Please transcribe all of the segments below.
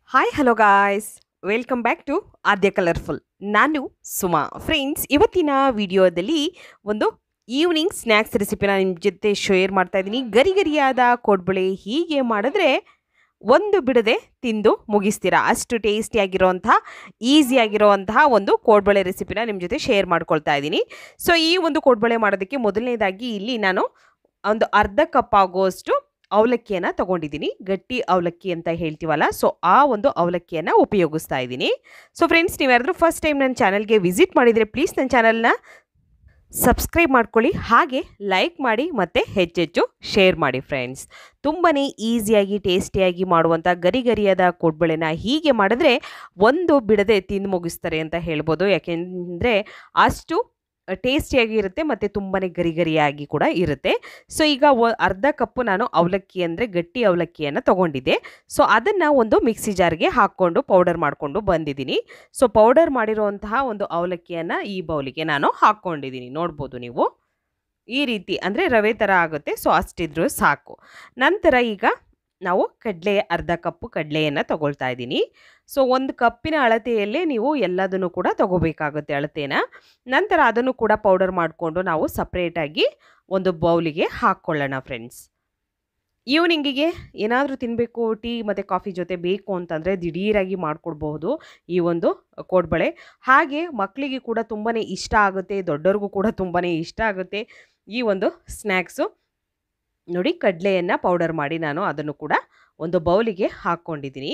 hi hello guys welcome back to Aadya colourful ನಾನು Suma friends ಇವತ್ತಿನ ವಿಡಿಯೋದಲ್ಲಿ ಒಂದು ಈವ್ನಿಂಗ್ ಸ್ನ್ಯಾಕ್ಸ್ ರೆಸಿಪಿನ ನಿಮ್ಮ ಜೊತೆ ಶೇರ್ ಮಾಡ್ತಾ ಇದ್ದೀನಿ ಗರಿ ಗರಿಯಾದ ಕೋಡ್ಬಳೆ ಹೀಗೆ ಮಾಡಿದ್ರೆ ಒಂದು ಬಿಡದೆ ತಿಂದು ಮುಗಿಸ್ತೀರಾ ಅಷ್ಟು ಟೇಸ್ಟಿಯಾಗಿರೋಂತಹ ಈಸಿಯಾಗಿರೋಂತಹ ಒಂದು ಕೋಡ್ಬಳೆ ರೆಸಿಪಿನ ನಿಮ್ಮ ಜೊತೆ ಶೇರ್ ಮಾಡ್ಕೊಳ್ತಾ ಇದ್ದೀನಿ ಸೊ ಈ ಒಂದು ಕೋಡ್ಬಳೆ ಮಾಡೋದಕ್ಕೆ ಮೊದಲನೇದಾಗಿ ಇಲ್ಲಿ ನಾನು ಒಂದು ಅರ್ಧ ಕಪ್ ಆಗುವಷ್ಟು ಅವಲಕ್ಕಿಯನ್ನು ತಗೊಂಡಿದ್ದೀನಿ ಗಟ್ಟಿ ಅವಲಕ್ಕಿ ಅಂತ ಹೇಳ್ತೀವಲ್ಲ ಸೊ ಆ ಒಂದು ಅವಲಕ್ಕಿಯನ್ನು ಉಪಯೋಗಿಸ್ತಾ ಇದ್ದೀನಿ ಸೊ ಫ್ರೆಂಡ್ಸ್ ನೀವು ಯಾರಾದರೂ ಫಸ್ಟ್ ಟೈಮ್ ನನ್ನ ಚಾನಲ್ಗೆ ವಿಸಿಟ್ ಮಾಡಿದರೆ ಪ್ಲೀಸ್ ನನ್ನ ಚಾನಲ್ನ ಸಬ್ಸ್ಕ್ರೈಬ್ ಮಾಡ್ಕೊಳ್ಳಿ ಹಾಗೆ ಲೈಕ್ ಮಾಡಿ ಮತ್ತು ಹೆಚ್ಚೆಚ್ಚು ಶೇರ್ ಮಾಡಿ ಫ್ರೆಂಡ್ಸ್ ತುಂಬಾ ಈಸಿಯಾಗಿ ಟೇಸ್ಟಿಯಾಗಿ ಮಾಡುವಂಥ ಗರಿ ಗರಿಯಾದ ಕೋಡ್ಬಳೆನ ಹೀಗೆ ಮಾಡಿದ್ರೆ ಒಂದು ಬಿಡದೆ ತಿಂದು ಮುಗಿಸ್ತಾರೆ ಅಂತ ಹೇಳ್ಬೋದು ಯಾಕೆಂದರೆ ಅಷ್ಟು ಟೇಸ್ಟಿಯಾಗಿ ಇರುತ್ತೆ ಮತ್ತು ತುಂಬಾ ಗರಿ ಗರಿಯಾಗಿ ಕೂಡ ಇರುತ್ತೆ ಸೊ ಈಗ ಒ ಅರ್ಧ ಕಪ್ಪು ನಾನು ಅವಲಕ್ಕಿ ಅಂದರೆ ಗಟ್ಟಿ ಅವಲಕ್ಕಿಯನ್ನು ತೊಗೊಂಡಿದ್ದೆ ಸೊ ಅದನ್ನು ಒಂದು ಮಿಕ್ಸಿ ಜಾರ್ಗೆ ಹಾಕ್ಕೊಂಡು ಪೌಡರ್ ಮಾಡಿಕೊಂಡು ಬಂದಿದ್ದೀನಿ ಸೊ ಪೌಡರ್ ಮಾಡಿರುವಂತಹ ಒಂದು ಅವಲಕ್ಕಿಯನ್ನು ಈ ಬೌಲಿಗೆ ನಾನು ಹಾಕ್ಕೊಂಡಿದ್ದೀನಿ ನೋಡ್ಬೋದು ನೀವು ಈ ರೀತಿ ಅಂದರೆ ರವೆ ಥರ ಆಗುತ್ತೆ ಸೊ ಅಷ್ಟಿದ್ರೂ ಸಾಕು ನಂತರ ಈಗ ನಾವು ಕಡಲೆ ಅರ್ಧ ಕಪ್ಪು ಕಡಲೆಯನ್ನು ತಗೊಳ್ತಾ ಇದ್ದೀನಿ ಸೊ ಒಂದು ಕಪ್ಪಿನ ಅಳತೆಯಲ್ಲೇ ನೀವು ಎಲ್ಲದನ್ನು ಕೂಡ ತಗೋಬೇಕಾಗುತ್ತೆ ಅಳತೆನ ನಂತರ ಅದನ್ನು ಕೂಡ ಪೌಡರ್ ಮಾಡಿಕೊಂಡು ನಾವು ಸಪ್ರೇಟಾಗಿ ಒಂದು ಬೌಲಿಗೆ ಹಾಕ್ಕೊಳ್ಳೋಣ ಫ್ರೆಂಡ್ಸ್ ಈವ್ನಿಂಗಿಗೆ ಏನಾದರೂ ತಿನ್ನಬೇಕು ಟೀ ಮತ್ತು ಕಾಫಿ ಜೊತೆ ಬೇಕು ಅಂತಂದರೆ ದಿಢೀರಾಗಿ ಮಾಡಿಕೊಡ್ಬಹುದು ಈ ಒಂದು ಕೋಡ್ಬಳೆ ಹಾಗೆ ಮಕ್ಕಳಿಗೆ ಕೂಡ ತುಂಬಾ ಇಷ್ಟ ಆಗುತ್ತೆ ದೊಡ್ಡವ್ರಿಗೂ ಕೂಡ ತುಂಬಾ ಇಷ್ಟ ಆಗುತ್ತೆ ಈ ಒಂದು ಸ್ನ್ಯಾಕ್ಸು ನೋಡಿ ಕಡಲೆಯನ್ನು ಪೌಡರ್ ಮಾಡಿ ನಾನು ಅದನ್ನು ಕೂಡ ಒಂದು ಬೌಲಿಗೆ ಹಾಕ್ಕೊಂಡಿದ್ದೀನಿ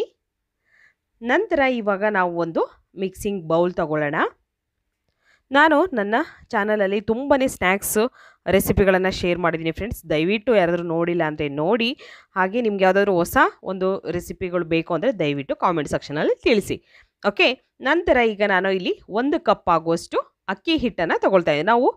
ನಂತರ ಇವಾಗ ನಾವು ಒಂದು ಮಿಕ್ಸಿಂಗ್ ಬೌಲ್ ತಗೊಳ್ಳೋಣ ನಾನು ನನ್ನ ಚಾನಲಲ್ಲಿ ತುಂಬಾ ಸ್ನ್ಯಾಕ್ಸು ರೆಸಿಪಿಗಳನ್ನು ಶೇರ್ ಮಾಡಿದ್ದೀನಿ ಫ್ರೆಂಡ್ಸ್ ದಯವಿಟ್ಟು ಯಾರಾದರೂ ನೋಡಿಲ್ಲ ಅಂದರೆ ನೋಡಿ ಹಾಗೆ ನಿಮ್ಗೆ ಯಾವುದಾದ್ರೂ ಹೊಸ ಒಂದು ರೆಸಿಪಿಗಳು ಬೇಕು ಅಂದರೆ ದಯವಿಟ್ಟು ಕಾಮೆಂಟ್ ಸೆಕ್ಷನಲ್ಲಿ ತಿಳಿಸಿ ಓಕೆ ನಂತರ ಈಗ ನಾನು ಇಲ್ಲಿ ಒಂದು ಕಪ್ ಆಗುವಷ್ಟು ಅಕ್ಕಿ ಹಿಟ್ಟನ್ನು ತಗೊಳ್ತಾ ಇದ್ದೀನಿ ನಾವು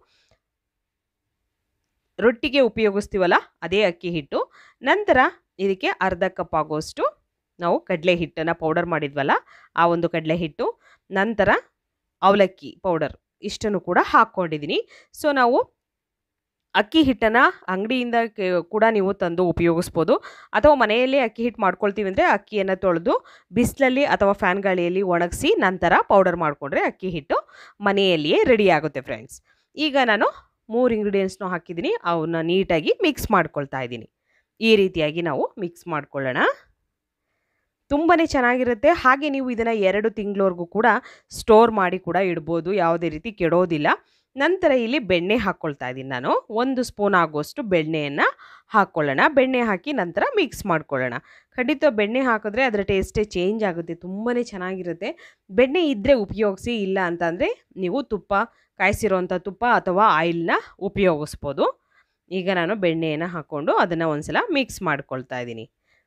ರೊಟ್ಟಿಗೆ ಉಪಯೋಗಿಸ್ತೀವಲ್ಲ ಅದೇ ಅಕ್ಕಿ ಹಿಟ್ಟು ನಂತರ ಇದಕ್ಕೆ ಅರ್ಧ ಕಪ್ ಆಗುವಷ್ಟು ನಾವು ಕಡಲೆ ಹಿಟ್ಟನ್ನು ಪೌಡರ್ ಮಾಡಿದ್ವಲ್ಲ ಆ ಒಂದು ಕಡಲೆ ಹಿಟ್ಟು ನಂತರ ಅವಲಕ್ಕಿ ಪೌಡರ್ ಇಷ್ಟನ್ನು ಕೂಡ ಹಾಕ್ಕೊಂಡಿದ್ದೀನಿ ಸೊ ನಾವು ಅಕ್ಕಿ ಹಿಟ್ಟನ್ನು ಅಂಗಡಿಯಿಂದ ಕೂಡ ನೀವು ತಂದು ಉಪಯೋಗಿಸ್ಬೋದು ಅಥವಾ ಮನೆಯಲ್ಲೇ ಅಕ್ಕಿ ಹಿಟ್ಟು ಮಾಡ್ಕೊಳ್ತೀವಿ ಅಂದರೆ ಅಕ್ಕಿಯನ್ನು ತೊಳೆದು ಬಿಸಿಲಲ್ಲಿ ಅಥವಾ ಫ್ಯಾನ್ ಗಾಳಿಯಲ್ಲಿ ಒಣಗಿಸಿ ನಂತರ ಪೌಡರ್ ಮಾಡಿಕೊಂಡ್ರೆ ಅಕ್ಕಿ ಹಿಟ್ಟು ಮನೆಯಲ್ಲಿಯೇ ರೆಡಿ ಆಗುತ್ತೆ ಫ್ರೆಂಡ್ಸ್ ಈಗ ನಾನು ಮೂರು ಇಂಗ್ರೀಡಿಯೆಂಟ್ಸ್ನು ಹಾಕಿದ್ದೀನಿ ಅವನ್ನ ನೀಟಾಗಿ ಮಿಕ್ಸ್ ಮಾಡ್ಕೊಳ್ತಾ ಇದ್ದೀನಿ ಈ ರೀತಿಯಾಗಿ ನಾವು ಮಿಕ್ಸ್ ಮಾಡ್ಕೊಳ್ಳೋಣ ತುಂಬಾ ಚೆನ್ನಾಗಿರುತ್ತೆ ಹಾಗೆ ನೀವು ಇದನ್ನು ಎರಡು ತಿಂಗಳವರೆಗೂ ಕೂಡ ಸ್ಟೋರ್ ಮಾಡಿ ಕೂಡ ಇಡ್ಬೋದು ಯಾವುದೇ ರೀತಿ ಕೆಡೋದಿಲ್ಲ ನಂತರ ಇಲ್ಲಿ ಬೆಣ್ಣೆ ಹಾಕ್ಕೊಳ್ತಾ ಇದ್ದೀನಿ ನಾನು ಒಂದು ಸ್ಪೂನ್ ಆಗುವಷ್ಟು ಬೆಣ್ಣೆಯನ್ನು ಹಾಕ್ಕೊಳ್ಳೋಣ ಬೆಣ್ಣೆ ಹಾಕಿ ನಂತರ ಮಿಕ್ಸ್ ಮಾಡ್ಕೊಳ್ಳೋಣ ಖಂಡಿತ ಬೆಣ್ಣೆ ಹಾಕಿದ್ರೆ ಅದರ ಟೇಸ್ಟೇ ಚೇಂಜ್ ಆಗುತ್ತೆ ತುಂಬಾ ಚೆನ್ನಾಗಿರುತ್ತೆ ಬೆಣ್ಣೆ ಇದ್ದರೆ ಉಪಯೋಗಿಸಿ ಇಲ್ಲ ಅಂತಂದರೆ ನೀವು ತುಪ್ಪ ಕಾಯಿಸಿರೋಂಥ ತುಪ್ಪ ಅಥವಾ ಆಯಿಲ್ನ ಉಪಯೋಗಿಸ್ಬೋದು ಈಗ ನಾನು ಬೆಣ್ಣೆಯನ್ನು ಹಾಕ್ಕೊಂಡು ಅದನ್ನು ಒಂದ್ಸಲ ಮಿಕ್ಸ್ ಮಾಡ್ಕೊಳ್ತಾ ಇದ್ದೀನಿ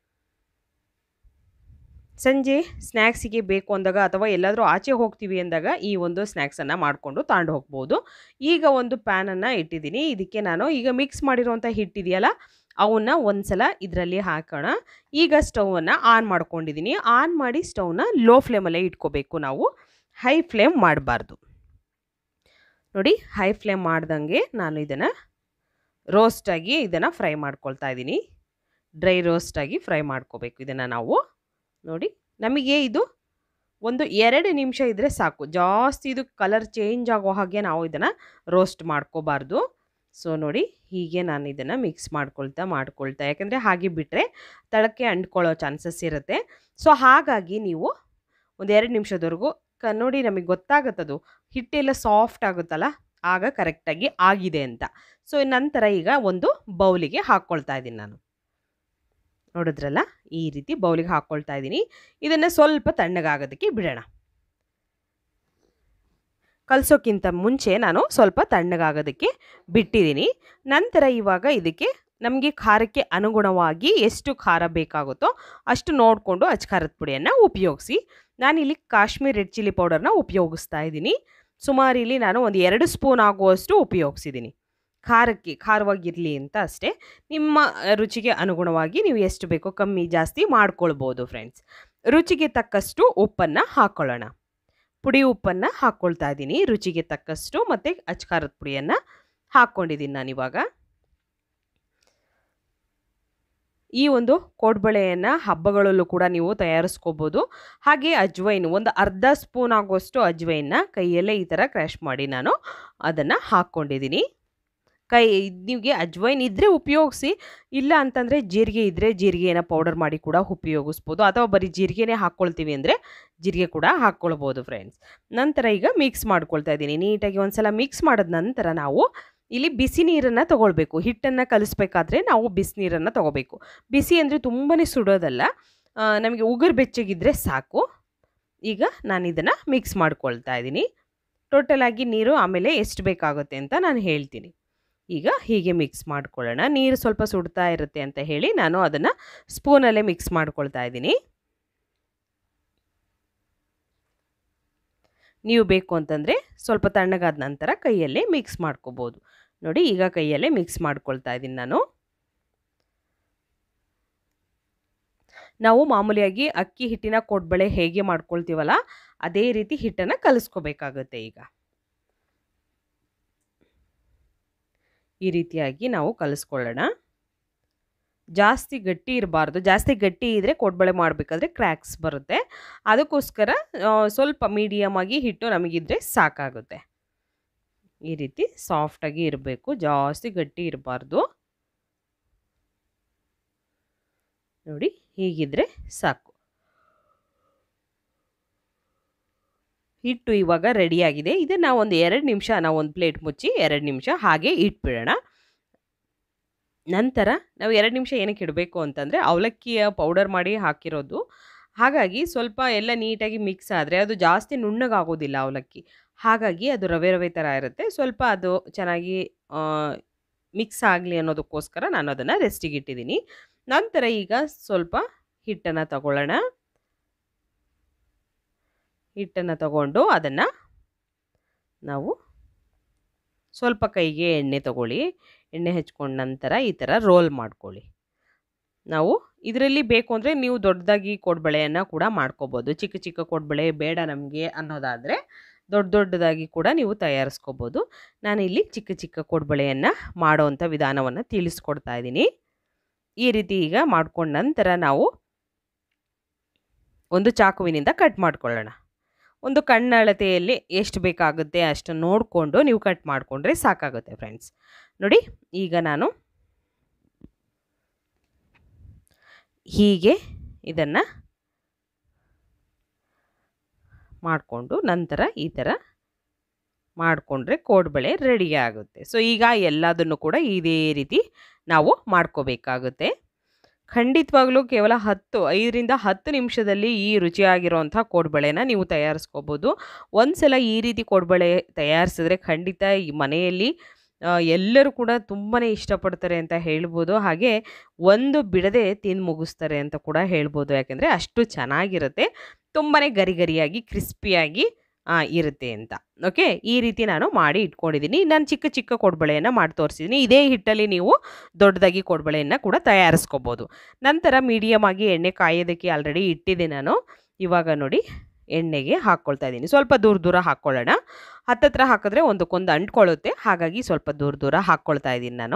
ಸಂಜೆ ಸ್ನ್ಯಾಕ್ಸಿಗೆ ಬೇಕು ಅಂದಾಗ ಅಥವಾ ಎಲ್ಲಾದರೂ ಆಚೆ ಹೋಗ್ತೀವಿ ಅಂದಾಗ ಈ ಒಂದು ಸ್ನ್ಯಾಕ್ಸನ್ನು ಮಾಡಿಕೊಂಡು ತಗೊಂಡು ಹೋಗ್ಬೋದು ಈಗ ಒಂದು ಪ್ಯಾನನ್ನು ಇಟ್ಟಿದ್ದೀನಿ ಇದಕ್ಕೆ ನಾನು ಈಗ ಮಿಕ್ಸ್ ಮಾಡಿರೋಂಥ ಹಿಟ್ಟಿದೆಯಲ್ಲ ಅವನ್ನ ಒಂದು ಸಲ ಇದರಲ್ಲಿ ಹಾಕೋಣ ಈಗ ಸ್ಟವನ್ನು ಆನ್ ಮಾಡ್ಕೊಂಡಿದ್ದೀನಿ ಆನ್ ಮಾಡಿ ಸ್ಟವ್ನ ಲೋ ಫ್ಲೇಮಲ್ಲೇ ಇಟ್ಕೋಬೇಕು ನಾವು ಹೈ ಫ್ಲೇಮ್ ಮಾಡಬಾರ್ದು ನೋಡಿ ಹೈ ಫ್ಲೇಮ್ ಮಾಡ್ದಂಗೆ ನಾನು ಇದನ್ನು ರೋಸ್ಟಾಗಿ ಇದನ್ನು ಫ್ರೈ ಮಾಡ್ಕೊಳ್ತಾ ಇದ್ದೀನಿ ಡ್ರೈ ರೋಸ್ಟಾಗಿ ಫ್ರೈ ಮಾಡ್ಕೋಬೇಕು ಇದನ್ನು ನಾವು ನೋಡಿ ನಮಗೆ ಇದು ಒಂದು ಎರಡು ನಿಮಿಷ ಇದ್ದರೆ ಸಾಕು ಜಾಸ್ತಿ ಇದು ಕಲರ್ ಚೇಂಜ್ ಆಗೋ ಹಾಗೆ ನಾವು ಇದನ್ನು ರೋಸ್ಟ್ ಮಾಡ್ಕೋಬಾರ್ದು ಸೊ ನೋಡಿ ಹೀಗೆ ನಾನು ಇದನ್ನು ಮಿಕ್ಸ್ ಮಾಡ್ಕೊಳ್ತಾ ಮಾಡ್ಕೊಳ್ತಾ ಯಾಕಂದರೆ ಹಾಗೆ ಬಿಟ್ಟರೆ ತಳಕ್ಕೆ ಅಂಟ್ಕೊಳ್ಳೋ ಚಾನ್ಸಸ್ ಇರುತ್ತೆ ಸೊ ಹಾಗಾಗಿ ನೀವು ಒಂದು ಎರಡು ನಿಮಿಷದವರೆಗೂ ಕ ನೋಡಿ ನಮಗೆ ಗೊತ್ತಾಗುತ್ತದು ಹಿಟ್ಟೆಲ್ಲ ಸಾಫ್ಟ್ ಆಗುತ್ತಲ್ಲ ಆಗ ಕರೆಕ್ಟಾಗಿ ಆಗಿದೆ ಅಂತ ಸೊ ನಂತರ ಈಗ ಒಂದು ಬೌಲಿಗೆ ಹಾಕ್ಕೊಳ್ತಾ ಇದ್ದೀನಿ ನಾನು ನೋಡಿದ್ರಲ್ಲ ಈ ರೀತಿ ಬೌಲಿಗೆ ಹಾಕ್ಕೊಳ್ತಾ ಇದ್ದೀನಿ ಇದನ್ನು ಸ್ವಲ್ಪ ತಣ್ಣಗಾಗೋದಕ್ಕೆ ಬಿಡೋಣ ಕಲಸೋಕ್ಕಿಂತ ಮುಂಚೆ ನಾನು ಸ್ವಲ್ಪ ತಣ್ಣಗಾಗೋದಕ್ಕೆ ಬಿಟ್ಟಿದ್ದೀನಿ ನಂತರ ಇವಾಗ ಇದಕ್ಕೆ ನಮಗೆ ಖಾರಕ್ಕೆ ಅನುಗುಣವಾಗಿ ಎಷ್ಟು ಖಾರ ಬೇಕಾಗುತ್ತೋ ಅಷ್ಟು ನೋಡಿಕೊಂಡು ಅಚ್ಕಾರದ ಪುಡಿಯನ್ನು ಉಪಯೋಗಿಸಿ ನಾನಿಲ್ಲಿ ಕಾಶ್ಮೀರ್ ರೆಡ್ ಚಿಲ್ಲಿ ಪೌಡರ್ನ ಉಪಯೋಗಿಸ್ತಾ ಇದ್ದೀನಿ ಸುಮಾರು ಇಲ್ಲಿ ನಾನು ಒಂದು ಎರಡು ಸ್ಪೂನ್ ಆಗುವಷ್ಟು ಉಪಯೋಗಿಸಿದ್ದೀನಿ ಖಾರಕ್ಕೆ ಖಾರವಾಗಿರಲಿ ಅಂತ ಅಷ್ಟೇ ನಿಮ್ಮ ರುಚಿಗೆ ಅನುಗುಣವಾಗಿ ನೀವು ಎಷ್ಟು ಬೇಕೋ ಕಮ್ಮಿ ಜಾಸ್ತಿ ಮಾಡ್ಕೊಳ್ಬೋದು ಫ್ರೆಂಡ್ಸ್ ರುಚಿಗೆ ತಕ್ಕಷ್ಟು ಉಪ್ಪನ್ನು ಹಾಕ್ಕೊಳ್ಳೋಣ ಪುಡಿ ಉಪ್ಪನ್ನು ಹಾಕ್ಕೊಳ್ತಾ ಇದ್ದೀನಿ ರುಚಿಗೆ ತಕ್ಕಷ್ಟು ಮತ್ತು ಅಚ್ಕಾರದ ಪುಡಿಯನ್ನು ಹಾಕ್ಕೊಂಡಿದ್ದೀನಿ ನಾನಿವಾಗ ಈ ಒಂದು ಕೋಡ್ಬಳೆಯನ್ನು ಹಬ್ಬಗಳಲ್ಲೂ ಕೂಡ ನೀವು ತಯಾರಿಸ್ಕೋಬೋದು ಹಾಗೆ ಅಜ್ವೈನ್ ಒಂದು ಅರ್ಧ ಸ್ಪೂನ್ ಆಗುವಷ್ಟು ಅಜ್ವೈನ್ನ ಕೈಯಲ್ಲೇ ಈ ಥರ ಕ್ರ್ಯಾಶ್ ಮಾಡಿ ನಾನು ಅದನ್ನು ಹಾಕ್ಕೊಂಡಿದ್ದೀನಿ ಕೈ ನಿಮಗೆ ಅಜ್ವೈನ್ ಇದ್ದರೆ ಉಪಯೋಗಿಸಿ ಇಲ್ಲ ಅಂತಂದರೆ ಜೀರಿಗೆ ಇದ್ದರೆ ಜೀರಿಗೆನ ಪೌಡರ್ ಮಾಡಿ ಕೂಡ ಉಪಯೋಗಿಸ್ಬೋದು ಅಥವಾ ಬರೀ ಜೀರಿಗೆನೇ ಹಾಕ್ಕೊಳ್ತೀವಿ ಅಂದರೆ ಜೀರಿಗೆ ಕೂಡ ಹಾಕ್ಕೊಳ್ಬೋದು ಫ್ರೆಂಡ್ಸ್ ನಂತರ ಈಗ ಮಿಕ್ಸ್ ಮಾಡ್ಕೊಳ್ತಾ ಇದ್ದೀನಿ ನೀಟಾಗಿ ಒಂದ್ಸಲ ಮಿಕ್ಸ್ ಮಾಡಿದ ನಂತರ ನಾವು ಇಲ್ಲಿ ಬಿಸಿ ನೀರನ್ನು ತೊಗೊಳ್ಬೇಕು ಹಿಟ್ಟನ್ನು ಕಲಿಸ್ಬೇಕಾದ್ರೆ ನಾವು ಬಿಸಿ ನೀರನ್ನು ತೊಗೋಬೇಕು ಬಿಸಿ ಅಂದರೆ ತುಂಬಾ ಸುಡೋದಲ್ಲ ನಮಗೆ ಉಗುರು ಬೆಚ್ಚಗಿದ್ರೆ ಸಾಕು ಈಗ ನಾನು ಇದನ್ನು ಮಿಕ್ಸ್ ಮಾಡ್ಕೊಳ್ತಾ ಇದ್ದೀನಿ ಟೋಟಲಾಗಿ ನೀರು ಆಮೇಲೆ ಎಷ್ಟು ಬೇಕಾಗುತ್ತೆ ಅಂತ ನಾನು ಹೇಳ್ತೀನಿ ಈಗ ಹೀಗೆ ಮಿಕ್ಸ್ ಮಾಡ್ಕೊಳ್ಳೋಣ ನೀರು ಸ್ವಲ್ಪ ಸುಡ್ತಾ ಇರುತ್ತೆ ಅಂತ ಹೇಳಿ ನಾನು ಅದನ್ನು ಸ್ಪೂನಲ್ಲೇ ಮಿಕ್ಸ್ ಮಾಡ್ಕೊಳ್ತಾ ಇದ್ದೀನಿ ನೀವು ಬೇಕು ಅಂತಂದರೆ ಸ್ವಲ್ಪ ತಣ್ಣಗಾದ ನಂತರ ಕೈಯಲ್ಲೇ ಮಿಕ್ಸ್ ಮಾಡ್ಕೋಬೋದು ನೋಡಿ ಈಗ ಕೈಯಲ್ಲೇ ಮಿಕ್ಸ್ ಮಾಡ್ಕೊಳ್ತಾ ಇದ್ದೀನಿ ನಾನು ನಾವು ಮಾಮೂಲಿಯಾಗಿ ಅಕ್ಕಿ ಹಿಟ್ಟಿನ ಕೊಡ್ಬಳೆ ಹೇಗೆ ಮಾಡ್ಕೊಳ್ತೀವಲ್ಲ ಅದೇ ರೀತಿ ಹಿಟ್ಟನ್ನು ಕಲಿಸ್ಕೋಬೇಕಾಗುತ್ತೆ ಈಗ ಈ ರೀತಿಯಾಗಿ ನಾವು ಕಲಿಸ್ಕೊಳ್ಳೋಣ ಜಾಸ್ತಿ ಗಟ್ಟಿ ಇರಬಾರ್ದು ಜಾಸ್ತಿ ಗಟ್ಟಿ ಇದ್ದರೆ ಕೊಡ್ಬಳೆ ಮಾಡಬೇಕಾದ್ರೆ ಕ್ರ್ಯಾಕ್ಸ್ ಬರುತ್ತೆ ಅದಕ್ಕೋಸ್ಕರ ಸ್ವಲ್ಪ ಮೀಡಿಯಮ್ ಆಗಿ ಹಿಟ್ಟು ನಮಗಿದ್ರೆ ಸಾಕಾಗುತ್ತೆ ಈ ರೀತಿ ಸಾಫ್ಟಾಗಿ ಇರಬೇಕು ಜಾಸ್ತಿ ಗಟ್ಟಿ ಇರಬಾರ್ದು ನೋಡಿ ಹೀಗಿದ್ರೆ ಸಾಕು ಹಿಟ್ಟು ಇವಾಗ ರೆಡಿಯಾಗಿದೆ ಇದನ್ನು ಒಂದು ಎರಡು ನಿಮಿಷ ನಾವು ಒಂದು ಪ್ಲೇಟ್ ಮುಚ್ಚಿ ಎರಡು ನಿಮಿಷ ಹಾಗೆ ಇಟ್ಬಿಡೋಣ ನಂತರ ನಾವು ಎರಡು ನಿಮಿಷ ಏನಕ್ಕೆ ಇಡಬೇಕು ಅಂತಂದರೆ ಅವಲಕ್ಕಿಯ ಪೌಡರ್ ಮಾಡಿ ಹಾಕಿರೋದು ಹಾಗಾಗಿ ಸ್ವಲ್ಪ ಎಲ್ಲ ನೀಟಾಗಿ ಮಿಕ್ಸ್ ಆದರೆ ಅದು ಜಾಸ್ತಿ ನುಣ್ಣಗಾಗೋದಿಲ್ಲ ಅವಲಕ್ಕಿ ಹಾಗಾಗಿ ಅದು ರವೆ ರವೆ ಥರ ಇರುತ್ತೆ ಸ್ವಲ್ಪ ಅದು ಚೆನ್ನಾಗಿ ಮಿಕ್ಸ್ ಆಗಲಿ ಅನ್ನೋದಕ್ಕೋಸ್ಕರ ನಾನು ಅದನ್ನು ರೆಸ್ಟಿಗೆ ಇಟ್ಟಿದ್ದೀನಿ ನಂತರ ಈಗ ಸ್ವಲ್ಪ ಹಿಟ್ಟನ್ನು ತಗೊಳ್ಳೋಣ ಹಿಟ್ಟನ್ನು ತಗೊಂಡು ಅದನ್ನು ನಾವು ಸ್ವಲ್ಪ ಕೈಗೆ ಎಣ್ಣೆ ತಗೊಳ್ಳಿ ಎಣ್ಣೆ ಹಚ್ಕೊಂಡ ನಂತರ ಈ ಥರ ರೋಲ್ ಮಾಡ್ಕೊಳ್ಳಿ ನಾವು ಇದರಲ್ಲಿ ಬೇಕು ಅಂದರೆ ನೀವು ದೊಡ್ಡದಾಗಿ ಕೊಡ್ಬಳೆಯನ್ನು ಕೂಡ ಮಾಡ್ಕೋಬೋದು ಚಿಕ್ಕ ಚಿಕ್ಕ ಕೊಡ್ಬಳೆ ಬೇಡ ನಮಗೆ ಅನ್ನೋದಾದರೆ ದೊಡ್ಡ ದೊಡ್ಡದಾಗಿ ಕೂಡ ನೀವು ತಯಾರಿಸ್ಕೋಬೋದು ನಾನಿಲ್ಲಿ ಚಿಕ್ಕ ಚಿಕ್ಕ ಕೊಡ್ಬಳೆಯನ್ನು ಮಾಡೋವಂಥ ವಿಧಾನವನ್ನು ತಿಳಿಸ್ಕೊಡ್ತಾ ಇದ್ದೀನಿ ಈ ರೀತಿ ಈಗ ಮಾಡ್ಕೊಂಡ ನಂತರ ನಾವು ಒಂದು ಚಾಕುವಿನಿಂದ ಕಟ್ ಮಾಡ್ಕೊಳ್ಳೋಣ ಒಂದು ಕಣ್ಣಳತೆಯಲ್ಲಿ ಎಷ್ಟು ಬೇಕಾಗುತ್ತೆ ಅಷ್ಟು ನೋಡಿಕೊಂಡು ನೀವು ಕಟ್ ಮಾಡಿಕೊಂಡ್ರೆ ಸಾಕಾಗುತ್ತೆ ಫ್ರೆಂಡ್ಸ್ ನೋಡಿ ಈಗ ನಾನು ಹೀಗೆ ಇದನ್ನು ಮಾಡಿಕೊಂಡು ನಂತರ ಈ ಥರ ಮಾಡಿಕೊಂಡ್ರೆ ಕೋಡ್ಬಳೆ ರೆಡಿ ಆಗುತ್ತೆ ಸೊ ಈಗ ಎಲ್ಲದನ್ನು ಕೂಡ ಇದೇ ರೀತಿ ನಾವು ಮಾಡ್ಕೋಬೇಕಾಗುತ್ತೆ ಖಂಡಿತವಾಗ್ಲೂ ಕೇವಲ ಹತ್ತು ಐದರಿಂದ ಹತ್ತು ನಿಮಿಷದಲ್ಲಿ ಈ ರುಚಿಯಾಗಿರೋವಂಥ ಕೋಡ್ಬಳೆನ ನೀವು ತಯಾರಿಸ್ಕೋಬೋದು ಒಂದು ಸಲ ಈ ರೀತಿ ಕೋಡ್ಬಳೆ ತಯಾರಿಸಿದ್ರೆ ಖಂಡಿತ ಈ ಮನೆಯಲ್ಲಿ ಎಲ್ಲರೂ ಕೂಡ ತುಂಬಾ ಇಷ್ಟಪಡ್ತಾರೆ ಅಂತ ಹೇಳ್ಬೋದು ಹಾಗೆ ಒಂದು ಬಿಡದೆ ತಿಂದು ಮುಗಿಸ್ತಾರೆ ಅಂತ ಕೂಡ ಹೇಳ್ಬೋದು ಯಾಕೆಂದರೆ ಅಷ್ಟು ಚೆನ್ನಾಗಿರುತ್ತೆ ತುಂಬಾ ಗರಿ ಗರಿಯಾಗಿ ಕ್ರಿಸ್ಪಿಯಾಗಿ ಇರುತ್ತೆ ಅಂತ ಓಕೆ ಈ ರೀತಿ ನಾನು ಮಾಡಿ ಇಟ್ಕೊಂಡಿದ್ದೀನಿ ನಾನು ಚಿಕ್ಕ ಚಿಕ್ಕ ಕೊಡ್ಬಳೆಯನ್ನು ಮಾಡಿ ತೋರಿಸಿದ್ದೀನಿ ಇದೇ ಹಿಟ್ಟಲ್ಲಿ ನೀವು ದೊಡ್ಡದಾಗಿ ಕೊಡ್ಬಳೆಯನ್ನು ಕೂಡ ತಯಾರಿಸ್ಕೋಬೋದು ನಂತರ ಮೀಡಿಯಮ್ ಆಗಿ ಎಣ್ಣೆ ಕಾಯೋದಕ್ಕೆ ಆಲ್ರೆಡಿ ಇಟ್ಟಿದ್ದೆ ನಾನು ಇವಾಗ ನೋಡಿ ಎಣ್ಣೆಗೆ ಹಾಕ್ಕೊಳ್ತಾ ಇದ್ದೀನಿ ಸ್ವಲ್ಪ ದೂರ ದೂರ ಹಾಕ್ಕೊಳ್ಳೋಣ ಹತ್ತತ್ರ ಹಾಕಿದ್ರೆ ಒಂದಕ್ಕೊಂದು ಅಂಟ್ಕೊಳ್ಳುತ್ತೆ ಹಾಗಾಗಿ ಸ್ವಲ್ಪ ದೂರ ದೂರ ಹಾಕ್ಕೊಳ್ತಾ ಇದ್ದೀನಿ ನಾನು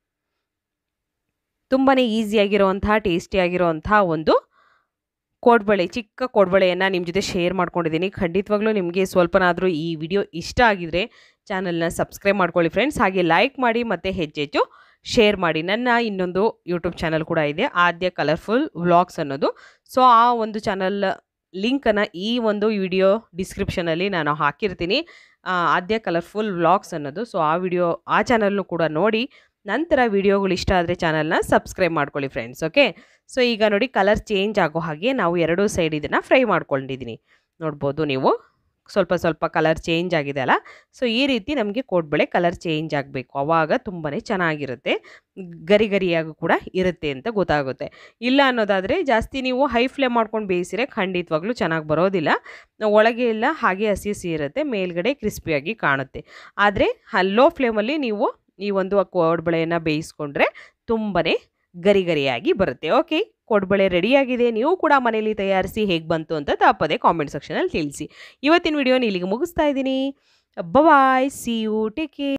ತುಂಬಾ ಈಸಿಯಾಗಿರೋವಂಥ ಟೇಸ್ಟಿಯಾಗಿರೋವಂಥ ಒಂದು ಕೋಡ್ಬಳೆ ಚಿಕ್ಕ ಕೋಡ್ಬಳೆಯನ್ನು ನಿಮ್ಮ ಜೊತೆ ಶೇರ್ ಮಾಡ್ಕೊಂಡಿದ್ದೀನಿ ಖಂಡಿತವಾಗ್ಲೂ ನಿಮಗೆ ಸ್ವಲ್ಪನಾದರೂ ಈ ವಿಡಿಯೋ ಇಷ್ಟ ಆಗಿದರೆ ಚಾನಲ್ನ ಸಬ್ಸ್ಕ್ರೈಬ್ ಮಾಡ್ಕೊಳ್ಳಿ ಫ್ರೆಂಡ್ಸ್ ಹಾಗೆ ಲೈಕ್ ಮಾಡಿ ಮತ್ತು ಹೆಚ್ಚೆಚ್ಚು ಶೇರ್ ಮಾಡಿ ನನ್ನ ಇನ್ನೊಂದು ಯೂಟ್ಯೂಬ್ ಚಾನಲ್ ಕೂಡ ಇದೆ ಆದ್ಯ ಕಲರ್ಫುಲ್ ವ್ಲಾಗ್ಸ್ ಅನ್ನೋದು ಸೊ ಆ ಒಂದು ಚಾನಲ್ ಲಿಂಕನ್ನು ಈ ಒಂದು ವಿಡಿಯೋ ಡಿಸ್ಕ್ರಿಪ್ಷನಲ್ಲಿ ನಾನು ಹಾಕಿರ್ತೀನಿ ಆದ್ಯ ಕಲರ್ಫುಲ್ ವ್ಲಾಗ್ಸ್ ಅನ್ನೋದು ಸೊ ಆ ವಿಡಿಯೋ ಆ ಚಾನಲ್ನು ಕೂಡ ನೋಡಿ ನಂತರ ವಿಡಿಯೋಗಳು ಇಷ್ಟ ಆದರೆ ಚಾನಲ್ನ ಸಬ್ಸ್ಕ್ರೈಬ್ ಮಾಡ್ಕೊಳ್ಳಿ ಫ್ರೆಂಡ್ಸ್ ಓಕೆ ಸೊ ಈಗ ನೋಡಿ ಕಲರ್ ಚೇಂಜ್ ಆಗೋ ಹಾಗೆ ನಾವು ಎರಡೂ ಸೈಡ್ ಇದನ್ನು ಫ್ರೈ ಮಾಡ್ಕೊಂಡಿದ್ದೀನಿ ನೋಡ್ಬೋದು ನೀವು ಸ್ವಲ್ಪ ಸ್ವಲ್ಪ ಕಲರ್ ಚೇಂಜ್ ಆಗಿದೆ ಅಲ್ಲ ಸೊ ಈ ರೀತಿ ನಮಗೆ ಕೋಡ್ಬಳೆ ಕಲರ್ ಚೇಂಜ್ ಆಗಬೇಕು ಆವಾಗ ತುಂಬಾ ಚೆನ್ನಾಗಿರುತ್ತೆ ಗರಿ ಗರಿಯಾಗಿ ಕೂಡ ಇರುತ್ತೆ ಅಂತ ಗೊತ್ತಾಗುತ್ತೆ ಇಲ್ಲ ಅನ್ನೋದಾದರೆ ಜಾಸ್ತಿ ನೀವು ಹೈ ಫ್ಲೇಮ್ ಮಾಡ್ಕೊಂಡು ಬೇಯಿಸಿದ್ರೆ ಖಂಡಿತವಾಗ್ಲೂ ಚೆನ್ನಾಗಿ ಬರೋದಿಲ್ಲ ಒಳಗೆ ಎಲ್ಲ ಹಾಗೆ ಹಸಿ ಹಸಿ ಇರುತ್ತೆ ಮೇಲ್ಗಡೆ ಕ್ರಿಸ್ಪಿಯಾಗಿ ಕಾಣುತ್ತೆ ಆದರೆ ಲೋ ಫ್ಲೇಮಲ್ಲಿ ನೀವು ಈ ಒಂದು ಕೋಡ್ಬಳೆಯನ್ನು ಬೇಯಿಸ್ಕೊಂಡ್ರೆ ತುಂಬಾ ಗರಿ ಗರಿಯಾಗಿ ಬರುತ್ತೆ ಓಕೆ ಕೋಡ್ಬಳೆ ರೆಡಿಯಾಗಿದೆ ನೀವು ಕೂಡ ಮನೇಲಿ ತಯಾರಿಸಿ ಹೇಗೆ ಬಂತು ಅಂತ ತಪ್ಪದೆ ಕಾಮೆಂಟ್ ಸೆಕ್ಷನಲ್ಲಿ ತಿಳಿಸಿ ಇವತ್ತಿನ ವಿಡಿಯೋನ ಇಲ್ಲಿಗೆ ಮುಗಿಸ್ತಾ ಇದ್ದೀನಿ bye see you take care